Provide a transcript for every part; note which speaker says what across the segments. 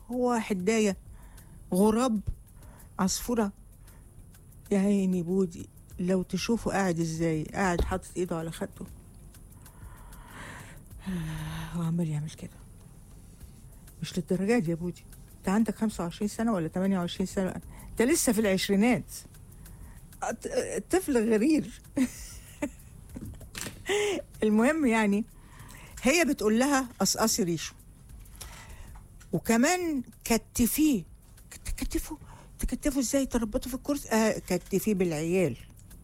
Speaker 1: هو حدايه غراب عصفوره يا عيني بودي لو تشوفه قاعد ازاي قاعد حاطط ايده على خده هو عمال يعمل كده مش للدرجه دي يا بودي انت عندك 25 سنه ولا 28 سنه انت لسه في العشرينات الط- الطفل غرير المهم يعني هي بتقول لها قصقصي ريشه وكمان كتفيه تكتفه تكتفه ازاي تربطه في الكرسي آه كتفيه بالعيال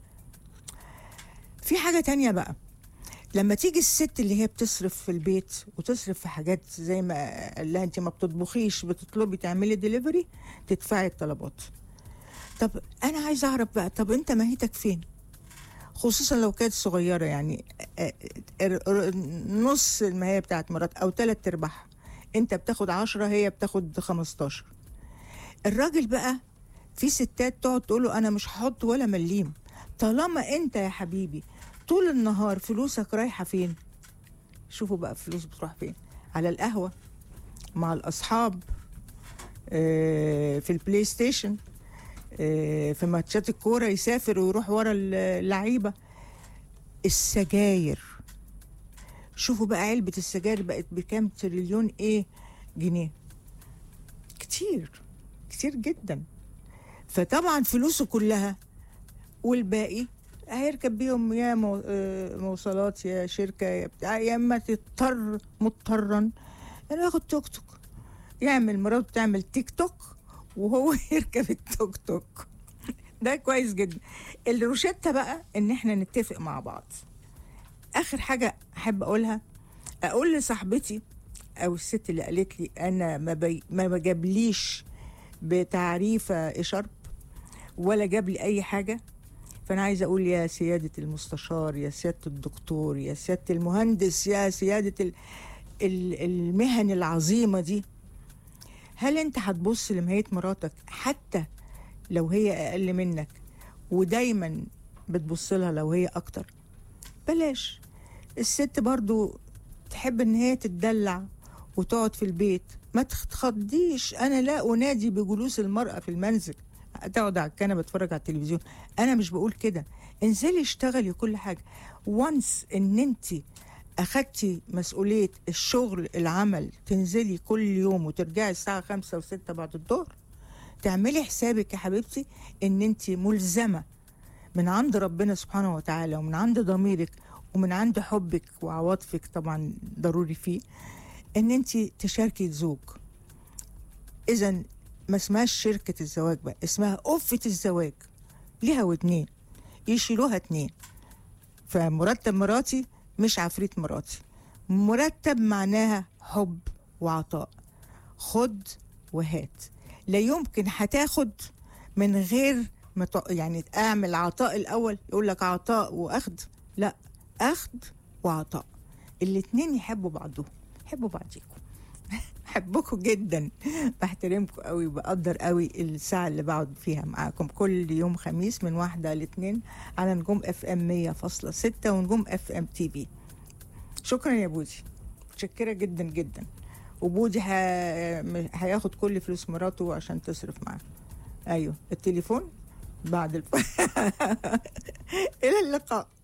Speaker 1: في حاجة تانية بقى لما تيجي الست اللي هي بتصرف في البيت وتصرف في حاجات زي ما قال لها انت ما بتطبخيش بتطلبي تعملي ديليفري تدفعي الطلبات طب انا عايزه اعرف بقى طب انت ماهيتك فين خصوصا لو كانت صغيره يعني آه، آه، آه، نص الماهيه بتاعت مرات او ثلاث ارباعها انت بتاخد عشرة هي بتاخد 15 الراجل بقى في ستات تقعد تقول له انا مش هحط ولا مليم طالما انت يا حبيبي طول النهار فلوسك رايحه فين شوفوا بقى الفلوس بتروح فين على القهوه مع الاصحاب آه، في البلاي ستيشن آه، في ماتشات الكوره يسافر ويروح ورا اللعيبه السجاير شوفوا بقى علبه السجاير بقت بكام تريليون ايه جنيه كتير كتير جدا فطبعا فلوسه كلها والباقي هيركب بيهم يا مو- آه، مواصلات يا شركه يا بتاع يا اما تضطر مضطرا انه ياخد توك توك يعمل مراته تعمل تيك توك وهو يركب التوك توك ده كويس جدا الروشتة بقى ان احنا نتفق مع بعض اخر حاجه احب اقولها اقول لصاحبتي او الست اللي قالت لي انا ما, بي ما جابليش بتعريفه اشارب ولا جاب لي اي حاجه فانا عايزه اقول يا سياده المستشار يا سياده الدكتور يا سياده المهندس يا سياده ال ال المهن العظيمه دي هل انت هتبص لمهيه مراتك حتى لو هي اقل منك ودايما بتبص لها لو هي اكتر بلاش الست برضو تحب ان هي تتدلع وتقعد في البيت ما تخضيش انا لا انادي بجلوس المراه في المنزل تقعد على الكنبه تتفرج على التلفزيون انا مش بقول كده انزلي اشتغلي كل حاجه وانس ان انت اخدتي مسؤوليه الشغل العمل تنزلي كل يوم وترجعي الساعه خمسة وستة بعد الظهر تعملي حسابك يا حبيبتي ان انت ملزمه من عند ربنا سبحانه وتعالى ومن عند ضميرك ومن عند حبك وعواطفك طبعا ضروري فيه ان انت تشاركي الزوج اذا ما اسمهاش شركه الزواج بقى اسمها أفة الزواج ليها واتنين يشيلوها اتنين فمرتب مراتي مش عفريت مراتي مرتب معناها حب وعطاء خد وهات لا يمكن هتاخد من غير ما تع- يعني اعمل عطاء الاول يقول لك عطاء واخد لا اخد وعطاء الاتنين يحبوا بعضهم يحبوا بعضيكم بحبكم جدا بحترمكم قوي وبقدر قوي الساعة اللي بقعد فيها معاكم كل يوم خميس من واحدة لاثنين على نجوم اف ام 100.6 ونجوم اف ام تي في شكرا يا بودي متشكرة جدا جدا وبودي ه- هياخد كل فلوس مراته عشان تصرف معاه ايوه التليفون بعد الف... الى اللقاء